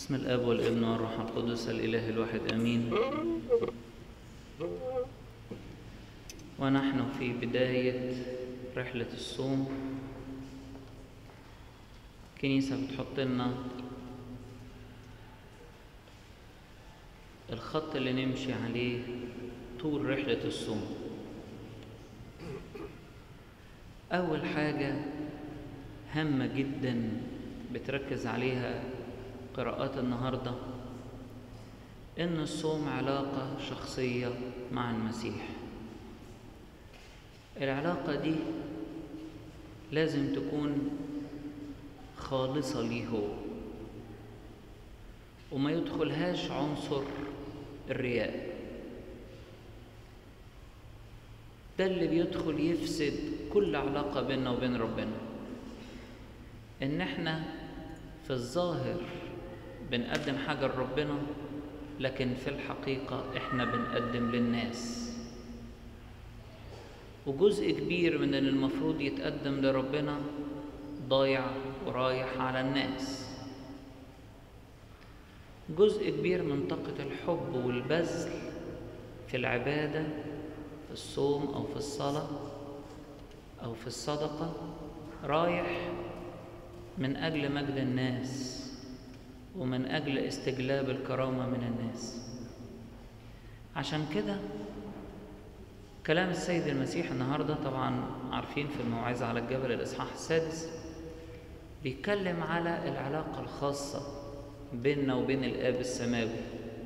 بسم الاب والابن والروح القدس الاله الواحد امين ونحن في بدايه رحله الصوم الكنيسه بتحط لنا الخط اللي نمشي عليه طول رحله الصوم اول حاجه هامه جدا بتركز عليها قراءات النهارده ان الصوم علاقه شخصيه مع المسيح العلاقه دي لازم تكون خالصه ليه هو وما يدخلهاش عنصر الرياء ده اللي بيدخل يفسد كل علاقه بيننا وبين ربنا ان احنا في الظاهر بنقدم حاجة لربنا لكن في الحقيقة احنا بنقدم للناس وجزء كبير من اللي المفروض يتقدم لربنا ضايع ورايح على الناس جزء كبير من طاقة الحب والبذل في العبادة في الصوم أو في الصلاة أو في الصدقة رايح من أجل مجد الناس ومن أجل استجلاب الكرامة من الناس عشان كده كلام السيد المسيح النهاردة طبعا عارفين في الموعظة على الجبل الإصحاح السادس بيتكلم على العلاقة الخاصة بيننا وبين الآب السماوي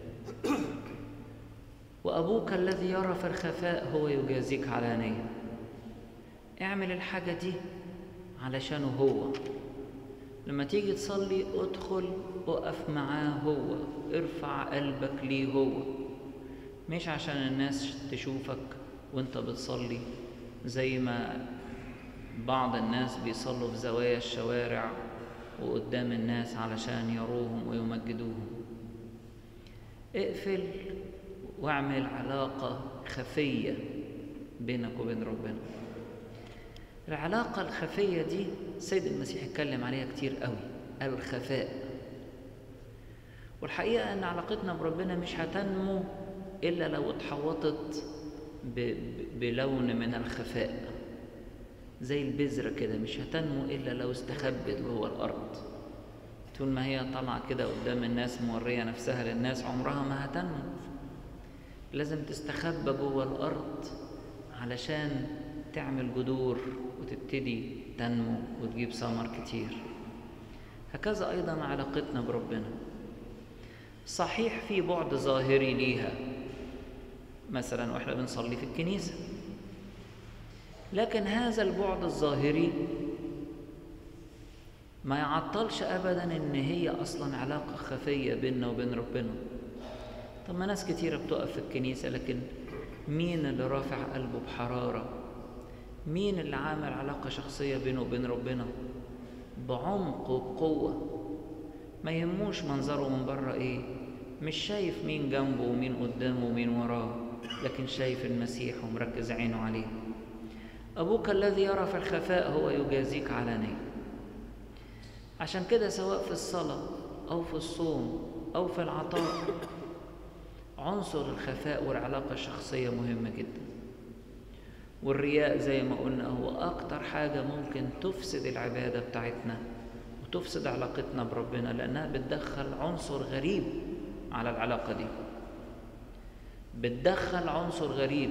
وأبوك الذي يرى في الخفاء هو يجازيك علانية اعمل الحاجة دي علشانه هو لما تيجي تصلي ادخل اقف معاه هو ارفع قلبك ليه هو مش عشان الناس تشوفك وانت بتصلي زي ما بعض الناس بيصلوا في زوايا الشوارع وقدام الناس علشان يروهم ويمجدوهم اقفل واعمل علاقة خفية بينك وبين ربنا العلاقة الخفية دي السيد المسيح اتكلم عليها كتير قوي الخفاء والحقيقة أن علاقتنا بربنا مش هتنمو إلا لو اتحوطت بلون من الخفاء زي البذرة كده مش هتنمو إلا لو استخبت جوه الأرض طول ما هي طالعة كده قدام الناس مورية نفسها للناس عمرها ما هتنمو لازم تستخبى جوه الأرض علشان تعمل جذور وتبتدي تنمو وتجيب ثمر كتير هكذا أيضا علاقتنا بربنا صحيح في بعد ظاهري ليها مثلا واحنا بنصلي في الكنيسة لكن هذا البعد الظاهري ما يعطلش أبدا إن هي أصلا علاقة خفية بيننا وبين ربنا طب ما ناس كتيرة بتقف في الكنيسة لكن مين اللي رافع قلبه بحرارة مين اللي عامل علاقة شخصية بينه وبين ربنا بعمق وقوة ما يهموش منظره من بره ايه مش شايف مين جنبه ومين قدامه ومين وراه لكن شايف المسيح ومركز عينه عليه أبوك الذي يرى في الخفاء هو يجازيك علانية عشان كده سواء في الصلاة أو في الصوم أو في العطاء عنصر الخفاء والعلاقة الشخصية مهمة جدا والرياء زي ما قلنا هو أكتر حاجة ممكن تفسد العبادة بتاعتنا وتفسد علاقتنا بربنا لأنها بتدخل عنصر غريب على العلاقة دي بتدخل عنصر غريب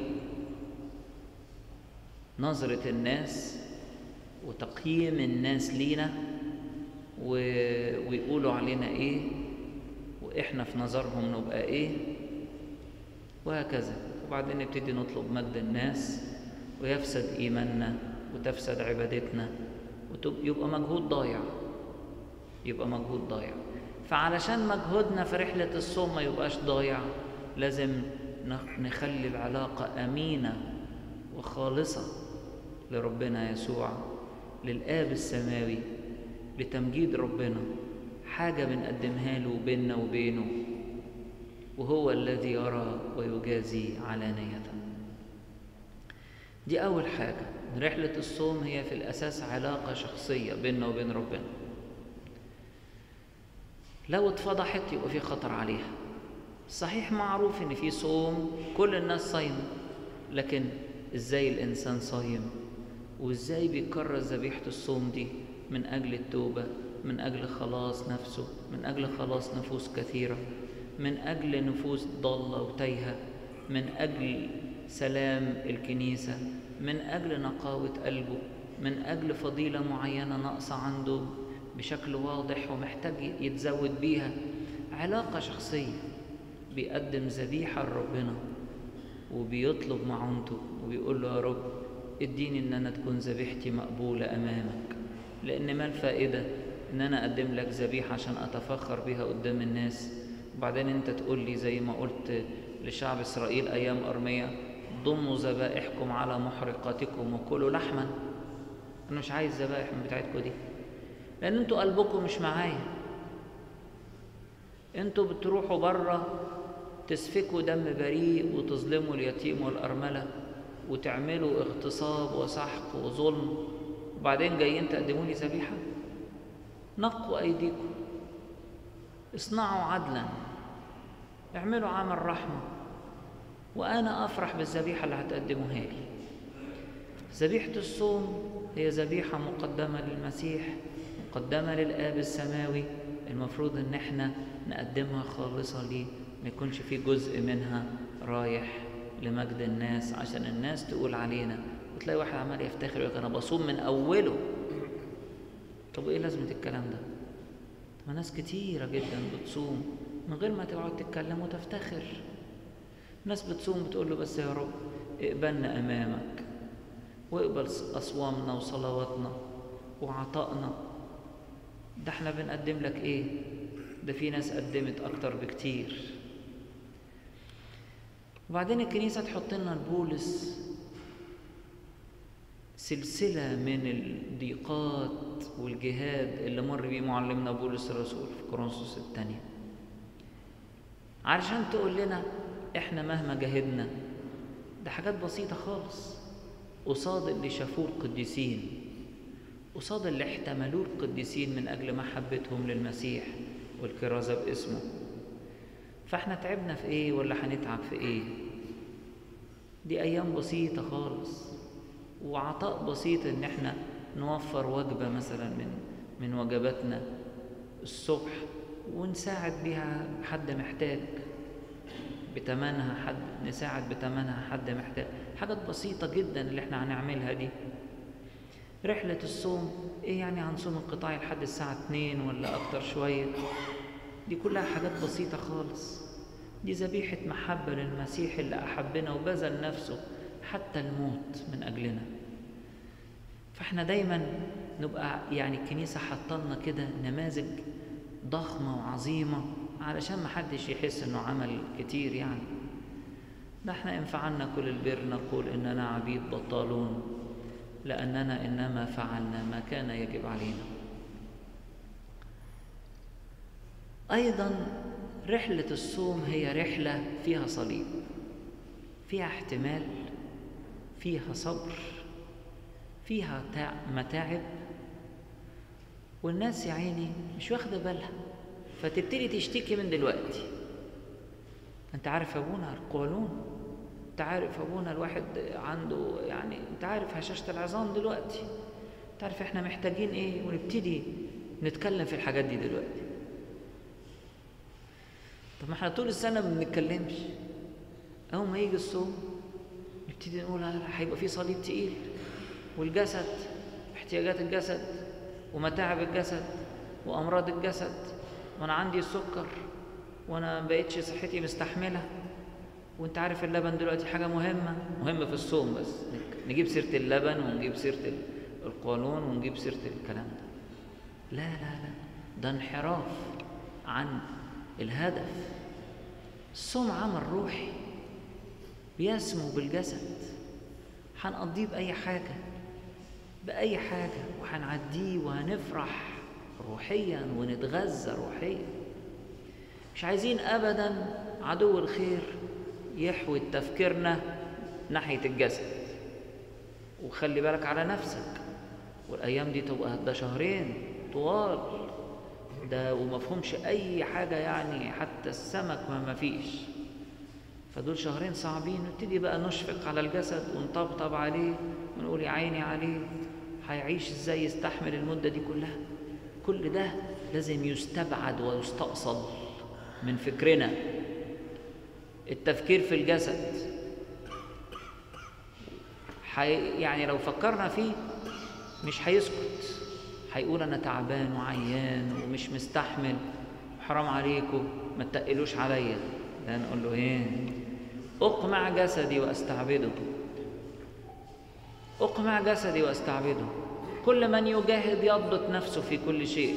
نظرة الناس وتقييم الناس لينا و... ويقولوا علينا ايه واحنا في نظرهم نبقى ايه وهكذا وبعدين نبتدي نطلب مجد الناس ويفسد إيماننا وتفسد عبادتنا ويبقى مجهود ضايع يبقى مجهود ضايع فعلشان مجهودنا في رحلة الصوم ما يبقاش ضايع لازم نخلي العلاقة أمينة وخالصة لربنا يسوع للآب السماوي لتمجيد ربنا حاجة بنقدمها له بيننا وبينه وهو الذي يرى ويجازي علانية دي أول حاجة رحلة الصوم هي في الأساس علاقة شخصية بيننا وبين ربنا لو اتفضحت يبقى في خطر عليها صحيح معروف ان في صوم كل الناس صايمه لكن ازاي الانسان صايم وازاي بيكرر ذبيحه الصوم دي من اجل التوبه من اجل خلاص نفسه من اجل خلاص نفوس كثيره من اجل نفوس ضاله وتايهه من اجل سلام الكنيسه من اجل نقاوه قلبه من اجل فضيله معينه ناقصه عنده بشكل واضح ومحتاج يتزود بيها علاقه شخصيه بيقدم ذبيحه لربنا وبيطلب معونته وبيقول له يا رب اديني ان انا تكون ذبيحتي مقبوله امامك لان ما الفائده ان انا اقدم لك ذبيحه عشان اتفخر بيها قدام الناس وبعدين انت تقول لي زي ما قلت لشعب اسرائيل ايام ارميه ضموا ذبائحكم على محرقاتكم وكلوا لحما انا مش عايز ذبائح من بتاعتكم دي لان انتوا قلبكم مش معايا انتوا بتروحوا بره تسفكوا دم بريء وتظلموا اليتيم والارمله وتعملوا اغتصاب وسحق وظلم وبعدين جايين تقدموا لي ذبيحه نقوا ايديكم اصنعوا عدلا اعملوا عمل رحمه وانا افرح بالذبيحه اللي هتقدموها لي ذبيحه الصوم هي ذبيحه مقدمه للمسيح مقدمه للاب السماوي المفروض ان احنا نقدمها خالصه ليه ما يكونش في جزء منها رايح لمجد الناس عشان الناس تقول علينا وتلاقي واحد عمال يفتخر يقول انا بصوم من اوله طب ايه لازمه الكلام ده ما ناس كتيره جدا بتصوم من غير ما تقعد تتكلم وتفتخر ناس بتصوم بتقول له بس يا رب اقبلنا امامك واقبل اصوامنا وصلواتنا وعطائنا ده احنا بنقدم لك ايه ده في ناس قدمت اكتر بكتير وبعدين الكنيسة تحط لنا البولس سلسلة من الضيقات والجهاد اللي مر بيه معلمنا بولس الرسول في كورنثوس الثانية علشان تقول لنا احنا مهما جاهدنا ده حاجات بسيطة خالص قصاد اللي شافوه القديسين قصاد اللي احتملوه القديسين من أجل محبتهم للمسيح والكرازة باسمه فاحنا تعبنا في ايه ولا هنتعب في ايه دي ايام بسيطة خالص وعطاء بسيط ان احنا نوفر وجبة مثلا من من وجباتنا الصبح ونساعد بيها حد محتاج بتمنها حد نساعد بتمنها حد محتاج حاجات بسيطة جدا اللي احنا هنعملها دي رحلة الصوم ايه يعني هنصوم انقطاعي لحد الساعة اتنين ولا اكتر شوية دي كلها حاجات بسيطة خالص دي ذبيحة محبة للمسيح اللي أحبنا وبذل نفسه حتى الموت من أجلنا فاحنا دايما نبقى يعني الكنيسة حطلنا كده نماذج ضخمة وعظيمة علشان محدش يحس انه عمل كتير يعني ده احنا ان فعلنا كل البر نقول اننا عبيد بطالون لاننا انما فعلنا ما كان يجب علينا ايضا رحله الصوم هي رحله فيها صليب فيها احتمال فيها صبر فيها متاعب والناس يا عيني مش واخده بالها فتبتدي تشتكي من دلوقتي انت عارف يا ابونا القولون انت عارف يا ابونا الواحد عنده يعني انت عارف هشاشه العظام دلوقتي انت عارف احنا محتاجين ايه ونبتدي نتكلم في الحاجات دي دلوقتي طب ما احنا طول السنه ما بنتكلمش اول ما يجي الصوم نبتدي نقول هيبقى في صليب تقيل والجسد احتياجات الجسد ومتاعب الجسد وامراض الجسد وانا عندي السكر وانا ما بقتش صحتي مستحمله وانت عارف اللبن دلوقتي حاجه مهمه مهمه في الصوم بس نجيب سيره اللبن ونجيب سيره القولون ونجيب سيره الكلام ده لا لا لا ده انحراف عن الهدف الصوم عمل روحي بيسمو بالجسد هنقضيه بأي حاجة بأي حاجة وهنعديه وهنفرح روحيا ونتغذى روحيا مش عايزين أبدا عدو الخير يحوي تفكيرنا ناحية الجسد وخلي بالك على نفسك والأيام دي تبقى ده شهرين طوال ده ومفهومش اي حاجة يعني حتى السمك ما مفيش فدول شهرين صعبين نبتدي بقى نشفق على الجسد ونطبطب عليه ونقول يا عيني عليه هيعيش ازاي يستحمل المدة دي كلها كل ده لازم يستبعد ويستأصل من فكرنا التفكير في الجسد حي يعني لو فكرنا فيه مش هيسكت هيقول انا تعبان وعيان ومش مستحمل حرام عليكم ما تقلوش عليا لا نقول له ايه اقمع جسدي واستعبده اقمع جسدي واستعبده كل من يجاهد يضبط نفسه في كل شيء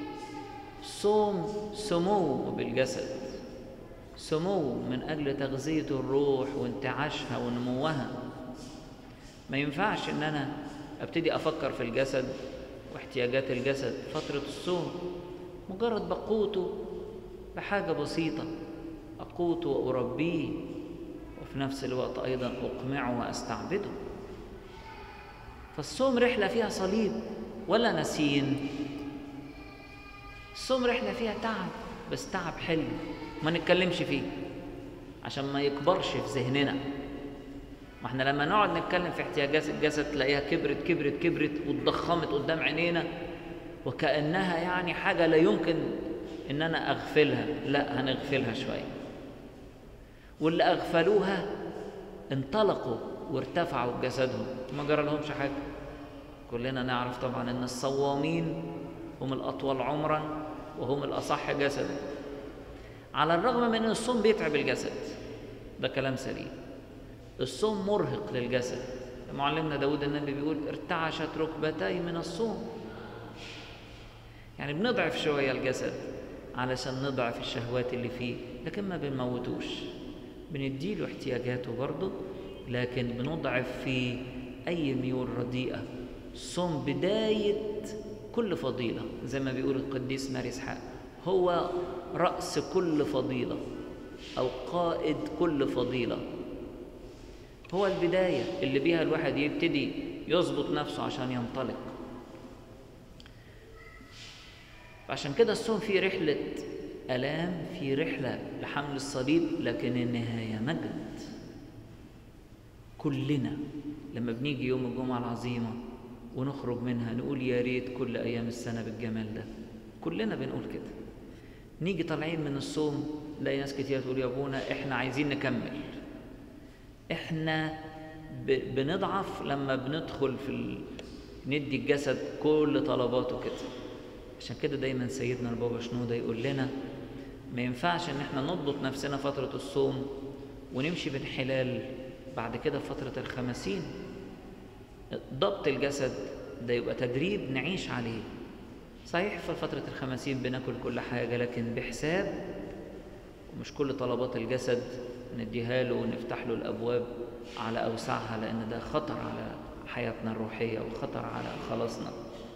صوم سمو بالجسد سمو من اجل تغذيه الروح وانتعاشها ونموها ما ينفعش ان انا ابتدي افكر في الجسد واحتياجات الجسد فتره الصوم مجرد بقوته بحاجه بسيطه اقوته واربيه وفي نفس الوقت ايضا اقمعه واستعبده فالصوم رحله فيها صليب ولا نسيين الصوم رحله فيها تعب بس تعب حلو ما نتكلمش فيه عشان ما يكبرش في ذهننا ما احنا لما نقعد نتكلم في احتياجات الجسد تلاقيها كبرت كبرت كبرت واتضخمت قدام عينينا وكأنها يعني حاجة لا يمكن إن أنا أغفلها لا هنغفلها شوية واللي أغفلوها انطلقوا وارتفعوا بجسدهم ما جرى لهمش حاجة كلنا نعرف طبعا إن الصوامين هم الأطول عمرا وهم الأصح جسدا على الرغم من أن الصوم بيتعب الجسد ده كلام سليم الصوم مرهق للجسد معلمنا داود النبي بيقول ارتعشت ركبتي من الصوم يعني بنضعف شوية الجسد علشان نضعف الشهوات اللي فيه لكن ما بنموتوش بنديله احتياجاته برضه لكن بنضعف في أي ميول رديئة الصوم بداية كل فضيلة زي ما بيقول القديس ماري إسحاق هو رأس كل فضيلة أو قائد كل فضيلة هو البداية اللي بيها الواحد يبتدي يظبط نفسه عشان ينطلق عشان كده الصوم فيه رحلة ألام في رحلة لحمل الصليب لكن النهاية مجد كلنا لما بنيجي يوم الجمعة العظيمة ونخرج منها نقول يا ريت كل أيام السنة بالجمال ده كلنا بنقول كده نيجي طالعين من الصوم نلاقي ناس كتير تقول يا ابونا احنا عايزين نكمل احنا ب... بنضعف لما بندخل في ال... ندي الجسد كل طلباته كده عشان كده دايما سيدنا البابا شنودة يقول لنا ما ينفعش ان احنا نضبط نفسنا فترة الصوم ونمشي بانحلال بعد كده فترة الخمسين ضبط الجسد ده يبقى تدريب نعيش عليه صحيح في فترة الخمسين بناكل كل حاجة لكن بحساب ومش كل طلبات الجسد نديها له ونفتح له الأبواب على أوسعها لأن ده خطر على حياتنا الروحية وخطر على خلاصنا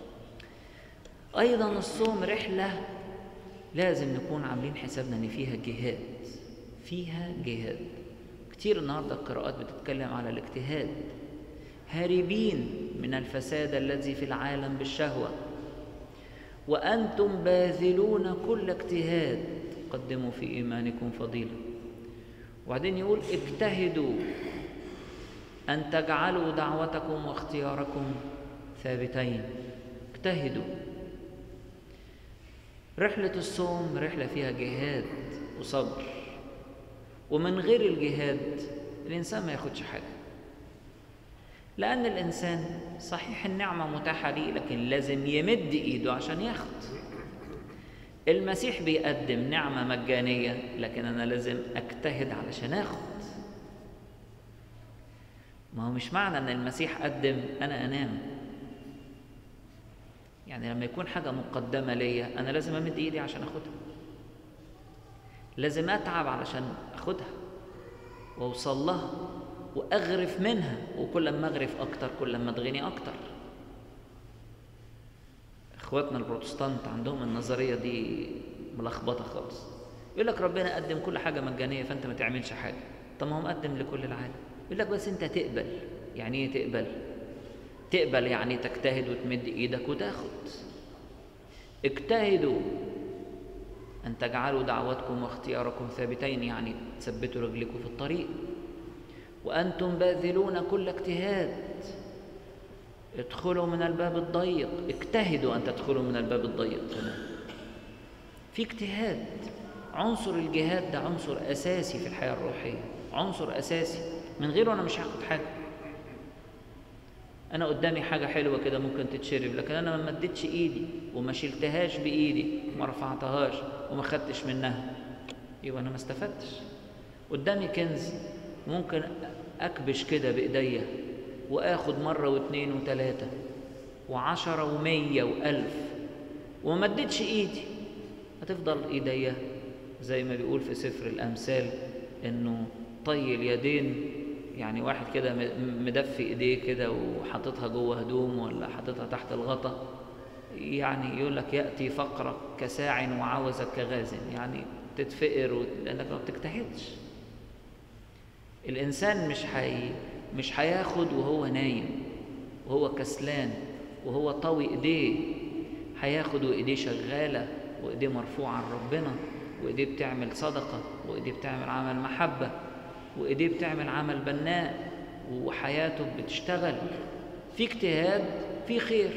أيضا الصوم رحلة لازم نكون عاملين حسابنا إن فيها جهاد فيها جهاد كتير النهاردة القراءات بتتكلم على الاجتهاد هاربين من الفساد الذي في العالم بالشهوة وأنتم باذلون كل اجتهاد قدموا في إيمانكم فضيلة وبعدين يقول اجتهدوا أن تجعلوا دعوتكم واختياركم ثابتين اجتهدوا رحلة الصوم رحلة فيها جهاد وصبر ومن غير الجهاد الإنسان ما ياخدش حاجة لأن الإنسان صحيح النعمة متاحة ليه لكن لازم يمد إيده عشان ياخد المسيح بيقدم نعمة مجانية لكن أنا لازم أجتهد علشان آخد ما هو مش معنى أن المسيح قدم أنا أنام يعني لما يكون حاجة مقدمة ليا أنا لازم أمد إيدي عشان أخدها لازم أتعب علشان أخدها وأوصل لها وأغرف منها وكل ما أغرف أكتر كل ما أتغني أكتر إخواتنا البروتستانت عندهم النظرية دي ملخبطة خالص يقول لك ربنا قدم كل حاجة مجانية فأنت ما تعملش حاجة طب ما هو مقدم لكل العالم يقول لك بس أنت تقبل يعني إيه تقبل؟ تقبل يعني تجتهد وتمد إيدك وتاخد اجتهدوا أن تجعلوا دعوتكم واختياركم ثابتين يعني تثبتوا رجلكم في الطريق وأنتم باذلون كل اجتهاد ادخلوا من الباب الضيق اجتهدوا أن تدخلوا من الباب الضيق في اجتهاد عنصر الجهاد ده عنصر أساسي في الحياة الروحية عنصر أساسي من غيره أنا مش هاخد حاجة أنا قدامي حاجة حلوة كده ممكن تتشرب لكن أنا ما مدتش إيدي وما شلتهاش بإيدي وما رفعتهاش وما خدتش منها يبقى أنا ما استفدتش قدامي كنز ممكن أكبش كده بإيديا وآخد مرة واثنين وثلاثة وعشرة ومية وألف وما مدتش إيدي هتفضل إيديا زي ما بيقول في سفر الأمثال إنه طي اليدين يعني واحد كده مدفي ايديه كده وحاططها جوه هدوم ولا حاططها تحت الغطا يعني يقول لك ياتي فقرك كساع وعوزك كغاز يعني تتفقر و... لانك ما بتجتهدش الانسان مش حي... مش هياخد وهو نايم وهو كسلان وهو طوي ايديه هياخد وايديه شغاله وايديه مرفوعه لربنا وايديه بتعمل صدقه وايديه بتعمل عمل محبه وايديه بتعمل عمل بناء وحياته بتشتغل في اجتهاد في خير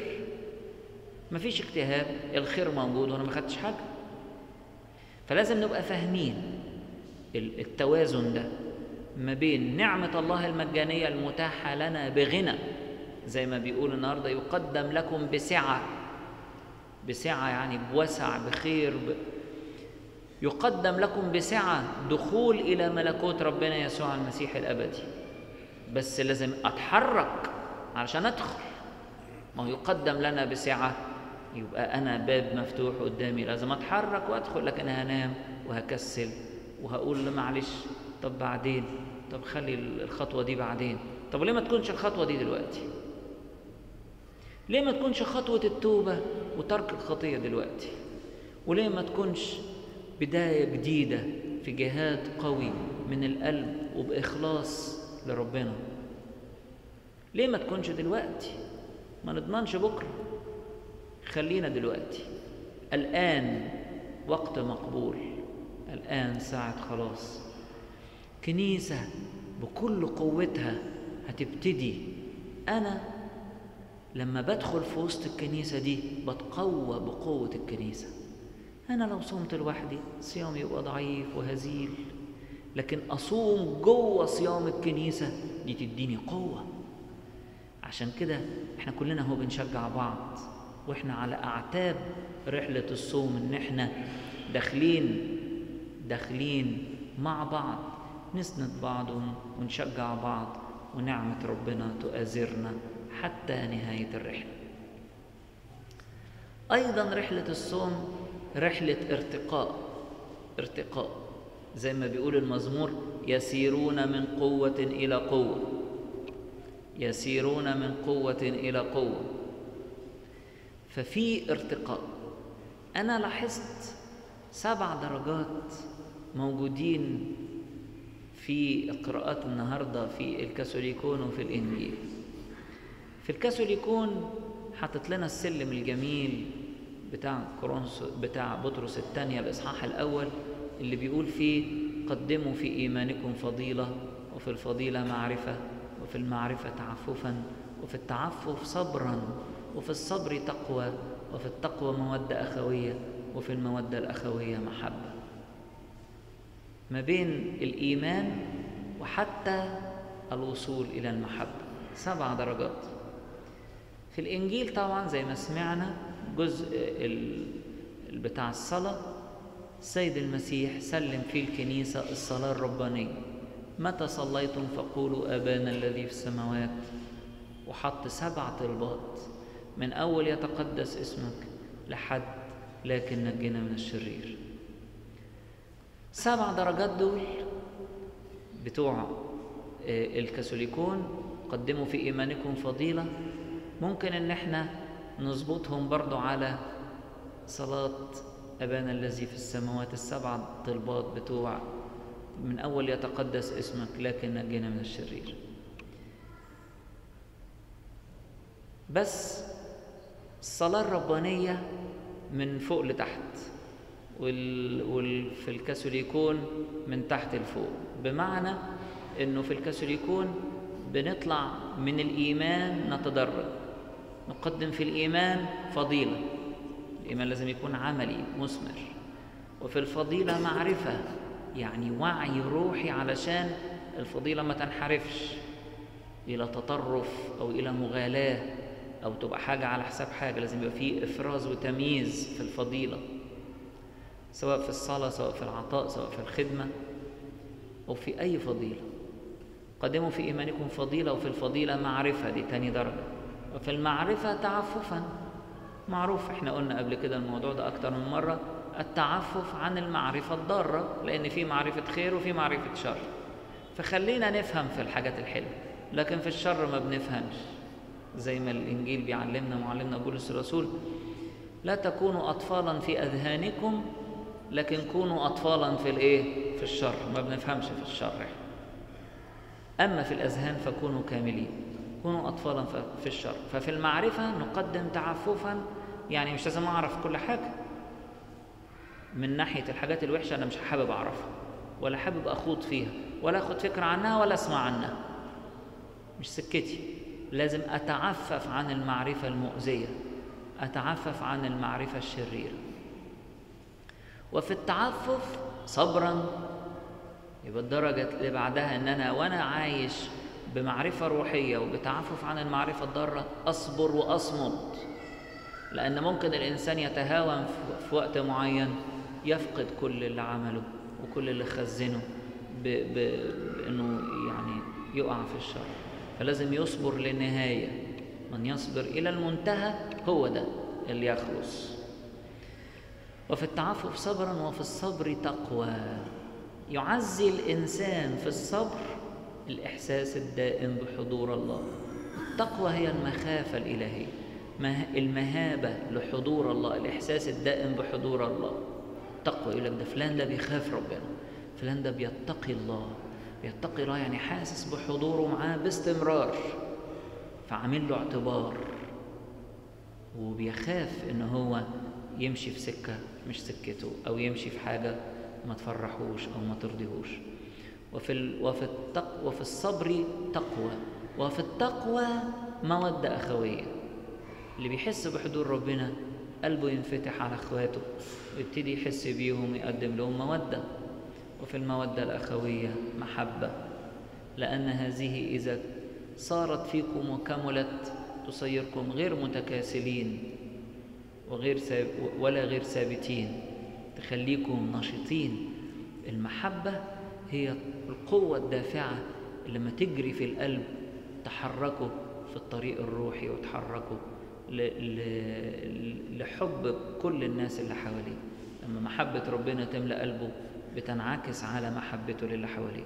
مفيش اجتهاد الخير موجود وانا ما خدتش حاجه فلازم نبقى فاهمين التوازن ده ما بين نعمة الله المجانية المتاحة لنا بغنى زي ما بيقول النهاردة يقدم لكم بسعة بسعة يعني بوسع بخير ب... يقدم لكم بسعة دخول إلى ملكوت ربنا يسوع المسيح الأبدي بس لازم أتحرك علشان أدخل ما هو يقدم لنا بسعة يبقى أنا باب مفتوح قدامي لازم أتحرك وأدخل لكن هنام وهكسل وهقول له معلش طب بعدين طب خلي الخطوة دي بعدين طب ليه ما تكونش الخطوة دي دلوقتي ليه ما تكونش خطوة التوبة وترك الخطية دلوقتي وليه ما تكونش بداية جديدة في جهاد قوي من القلب وبإخلاص لربنا ليه ما تكونش دلوقتي ما نضمنش بكرة خلينا دلوقتي الآن وقت مقبول الآن ساعة خلاص كنيسة بكل قوتها هتبتدي أنا لما بدخل في وسط الكنيسة دي بتقوى بقوة الكنيسة أنا لو صمت لوحدي صيامي يبقى ضعيف وهزيل لكن أصوم جوه صيام الكنيسة دي تديني قوة عشان كده احنا كلنا هو بنشجع بعض واحنا على أعتاب رحلة الصوم إن احنا داخلين داخلين مع بعض نسند بعض ونشجع بعض ونعمة ربنا تؤازرنا حتى نهاية الرحلة أيضا رحلة الصوم رحلة ارتقاء ارتقاء زي ما بيقول المزمور يسيرون من قوة إلى قوة يسيرون من قوة إلى قوة ففي ارتقاء أنا لاحظت سبع درجات موجودين في قراءات النهاردة في الكاثوليكون وفي الإنجيل في الكاثوليكون حاطط لنا السلم الجميل بتاع كورنثوس بتاع بطرس الثانية الإصحاح الأول اللي بيقول فيه قدموا في إيمانكم فضيلة وفي الفضيلة معرفة وفي المعرفة تعففا وفي التعفف صبرا وفي الصبر تقوى وفي التقوى مودة أخوية وفي المودة الأخوية محبة ما بين الإيمان وحتى الوصول إلى المحبة سبع درجات في الإنجيل طبعا زي ما سمعنا جزء بتاع الصلاة السيد المسيح سلم في الكنيسة الصلاة الربانية متى صليتم فقولوا أبانا الذي في السماوات وحط سبع طلبات من أول يتقدس اسمك لحد لكن نجنا من الشرير سبع درجات دول بتوع الكاثوليكون قدموا في إيمانكم فضيلة ممكن إن احنا نظبطهم برضو على صلاة أبانا الذي في السماوات السبع طلبات بتوع من أول يتقدس اسمك لكن نجينا من الشرير بس الصلاة الربانية من فوق لتحت وال... وال... في الكاثوليكون من تحت لفوق بمعنى انه في الكاثوليكون بنطلع من الايمان نتدرج نقدم في الايمان فضيله الايمان لازم يكون عملي مثمر وفي الفضيله معرفه يعني وعي روحي علشان الفضيله ما تنحرفش الى تطرف او الى مغالاه او تبقى حاجه على حساب حاجه لازم يبقى فيه افراز وتمييز في الفضيله سواء في الصلاه سواء في العطاء سواء في الخدمه او في اي فضيله قدموا في ايمانكم فضيله وفي الفضيله معرفه دي تاني درجه وفي المعرفه تعففا معروف احنا قلنا قبل كده الموضوع ده اكتر من مره التعفف عن المعرفه الضاره لان في معرفه خير وفي معرفه شر فخلينا نفهم في الحاجات الحلوه لكن في الشر ما بنفهمش زي ما الانجيل بيعلمنا معلمنا بولس الرسول لا تكونوا اطفالا في اذهانكم لكن كونوا اطفالا في الايه في الشر ما بنفهمش في الشر اما في الاذهان فكونوا كاملين كونوا اطفالا في الشر ففي المعرفه نقدم تعففا يعني مش لازم اعرف كل حاجه من ناحيه الحاجات الوحشه انا مش حابب اعرفها ولا حابب اخوض فيها ولا اخد فكره عنها ولا اسمع عنها مش سكتي لازم اتعفف عن المعرفه المؤذيه اتعفف عن المعرفه الشريره وفي التعفف صبرا يبقى الدرجه اللي بعدها ان انا وانا عايش بمعرفه روحيه وبتعفف عن المعرفه الضاره اصبر واصمد لان ممكن الانسان يتهاون في وقت معين يفقد كل اللي عمله وكل اللي خزنه بانه يعني يقع في الشر فلازم يصبر للنهايه من يصبر الى المنتهى هو ده اللي يخلص وفي التعفف صبرا وفي الصبر تقوى يعزي الانسان في الصبر الاحساس الدائم بحضور الله التقوى هي المخافه الالهيه المهابه لحضور الله الاحساس الدائم بحضور الله تقوى يقول لك ده فلان ده بيخاف ربنا فلان ده بيتقي الله بيتقي الله يعني حاسس بحضوره معاه باستمرار فعامل له اعتبار وبيخاف ان هو يمشي في سكه مش سكته او يمشي في حاجه ما تفرحوش او ما ترضيهوش وفي ال... وفي التق... وفي الصبر تقوى وفي التقوى موده اخويه اللي بيحس بحضور ربنا قلبه ينفتح على اخواته ويبتدي يحس بيهم ويقدم لهم موده وفي الموده الاخويه محبه لان هذه اذا صارت فيكم وكملت تصيركم غير متكاسلين وغير ساب ولا غير ثابتين تخليكم نشيطين المحبة هي القوة الدافعة اللي لما تجري في القلب تحركه في الطريق الروحي وتحركه لحب كل الناس اللي حواليه لما محبة ربنا تملأ قلبه بتنعكس على محبته للي حواليه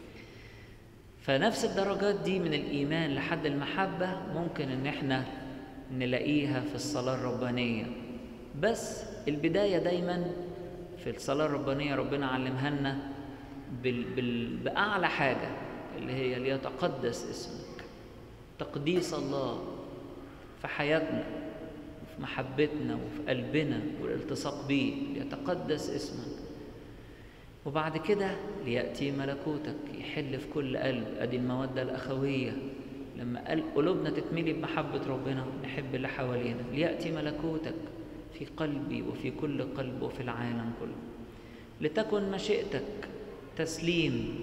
فنفس الدرجات دي من الإيمان لحد المحبة ممكن إن إحنا نلاقيها في الصلاة الربانية بس البداية دايما في الصلاة الربانية ربنا علمها لنا بال... بال... بأعلى حاجة اللي هي ليتقدس اسمك تقديس الله في حياتنا وفي محبتنا وفي قلبنا والالتصاق بيه ليتقدس اسمك وبعد كده ليأتي ملكوتك يحل في كل قلب أدي المودة الأخوية لما قلوبنا تتملي بمحبة ربنا نحب اللي حوالينا ليأتي ملكوتك في قلبي وفي كل قلب وفي العالم كله لتكن مشيئتك تسليم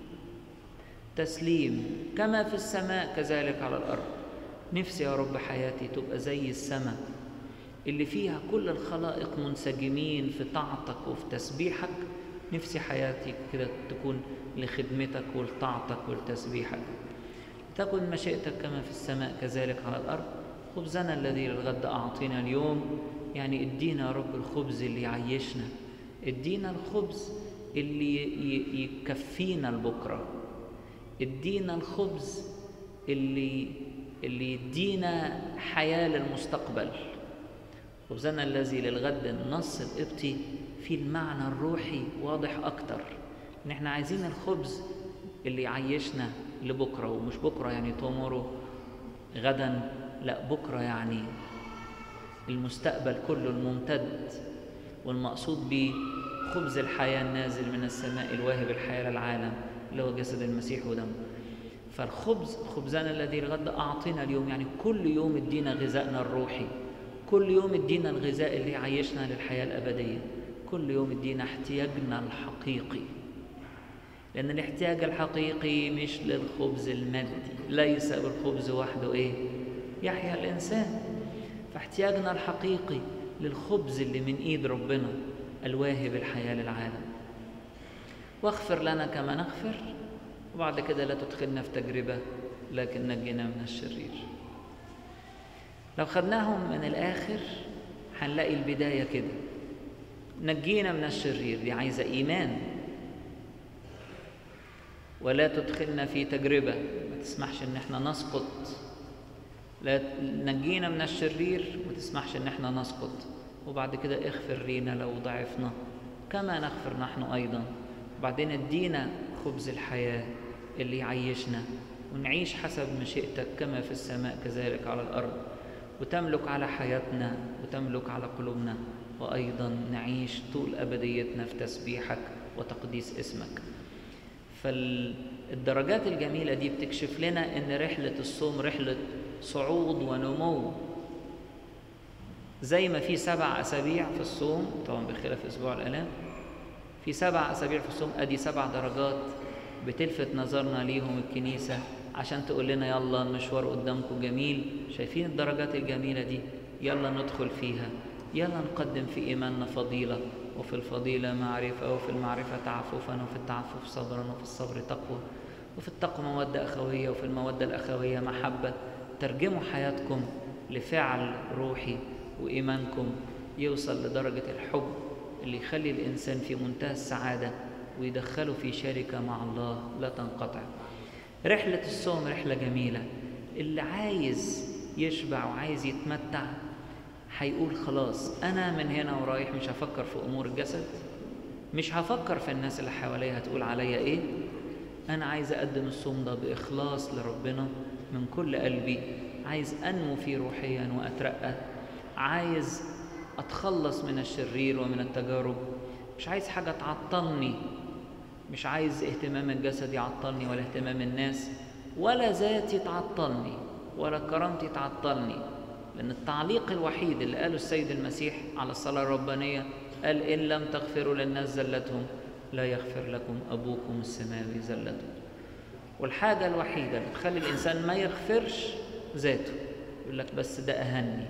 تسليم كما في السماء كذلك على الأرض نفسي يا رب حياتي تبقى زي السماء اللي فيها كل الخلائق منسجمين في طاعتك وفي تسبيحك نفسي حياتي كده تكون لخدمتك ولطاعتك ولتسبيحك تكن مشيئتك كما في السماء كذلك على الأرض خبزنا الذي للغد أعطينا اليوم يعني ادينا يا رب الخبز اللي يعيشنا ادينا الخبز اللي يكفينا لبكرة ادينا الخبز اللي اللي يدينا حياة للمستقبل خبزنا الذي للغد النص القبطي في المعنى الروحي واضح أكتر إن إحنا عايزين الخبز اللي يعيشنا لبكرة ومش بكرة يعني تومورو غدا لا بكرة يعني المستقبل كله الممتد والمقصود به خبز الحياة النازل من السماء الواهب الحياة للعالم اللي هو جسد المسيح ودمه فالخبز خبزنا الذي الغد أعطينا اليوم يعني كل يوم ادينا غذائنا الروحي كل يوم ادينا الغذاء اللي يعيشنا للحياة الأبدية كل يوم ادينا احتياجنا الحقيقي لأن الاحتياج الحقيقي مش للخبز المادي ليس بالخبز وحده إيه يحيا الإنسان فاحتياجنا الحقيقي للخبز اللي من إيد ربنا الواهب الحياة للعالم واغفر لنا كما نغفر وبعد كده لا تدخلنا في تجربة لكن نجينا من الشرير لو خدناهم من الآخر هنلاقي البداية كده نجينا من الشرير دي عايزة إيمان ولا تدخلنا في تجربة ما تسمحش إن احنا نسقط لا نجينا من الشرير وما تسمحش إن احنا نسقط وبعد كده اغفر لينا لو ضعفنا كما نغفر نحن أيضا وبعدين ادينا خبز الحياة اللي يعيشنا ونعيش حسب مشيئتك كما في السماء كذلك على الأرض وتملك على حياتنا وتملك على قلوبنا وأيضا نعيش طول أبديتنا في تسبيحك وتقديس اسمك فالدرجات الجميلة دي بتكشف لنا إن رحلة الصوم رحلة صعود ونمو زي ما في سبع أسابيع في الصوم طبعا بخلاف أسبوع الآلام في سبع أسابيع في الصوم أدي سبع درجات بتلفت نظرنا ليهم الكنيسة عشان تقول لنا يلا المشوار قدامكم جميل شايفين الدرجات الجميلة دي يلا ندخل فيها يلا نقدم في إيماننا فضيلة وفي الفضيلة معرفة وفي المعرفة تعففا وفي التعفف صبرا وفي الصبر تقوى وفي التقوى مودة أخوية وفي المودة الأخوية محبة ترجموا حياتكم لفعل روحي وإيمانكم يوصل لدرجة الحب اللي يخلي الإنسان في منتهى السعادة ويدخله في شركة مع الله لا تنقطع رحلة الصوم رحلة جميلة اللي عايز يشبع وعايز يتمتع هيقول خلاص أنا من هنا ورايح مش هفكر في أمور الجسد مش هفكر في الناس اللي حواليا هتقول عليا إيه أنا عايز أقدم الصوم ده بإخلاص لربنا من كل قلبي عايز أنمو فيه روحيا وأترقى عايز أتخلص من الشرير ومن التجارب مش عايز حاجة تعطلني مش عايز اهتمام الجسد يعطلني ولا اهتمام الناس ولا ذاتي تعطلني ولا كرامتي تعطلني لأن التعليق الوحيد اللي قاله السيد المسيح على الصلاة الربانية قال إن لم تغفروا للناس زلتهم لا يغفر لكم أبوكم السماوي زلتهم والحاجة الوحيدة اللي تخلي الإنسان ما يغفرش ذاته يقول لك بس ده أهني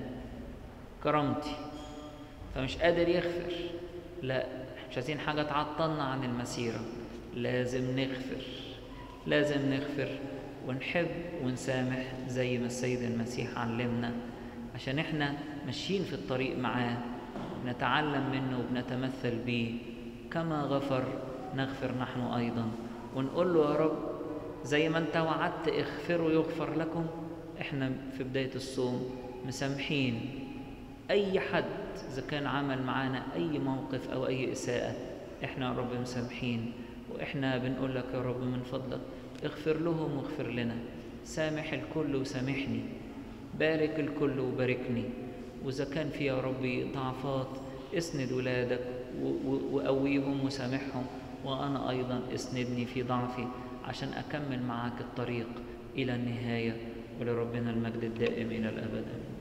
كرامتي فمش قادر يغفر لا مش عايزين حاجة تعطلنا عن المسيرة لازم نغفر لازم نغفر ونحب ونسامح زي ما السيد المسيح علمنا عشان احنا ماشيين في الطريق معاه نتعلم منه وبنتمثل بيه كما غفر نغفر نحن أيضا ونقول له يا رب زي ما انت وعدت اغفروا يغفر لكم احنا في بداية الصوم مسامحين أي حد إذا كان عمل معانا أي موقف أو أي إساءة إحنا يا رب مسامحين وإحنا بنقول لك يا رب من فضلك اغفر لهم واغفر لنا سامح الكل وسامحني بارك الكل وباركني وإذا كان في يا ربي ضعفات اسند ولادك وقويهم وسامحهم وأنا أيضا اسندني في ضعفي عشان أكمل معاك الطريق إلى النهاية ولربنا المجد الدائم إلى الأبد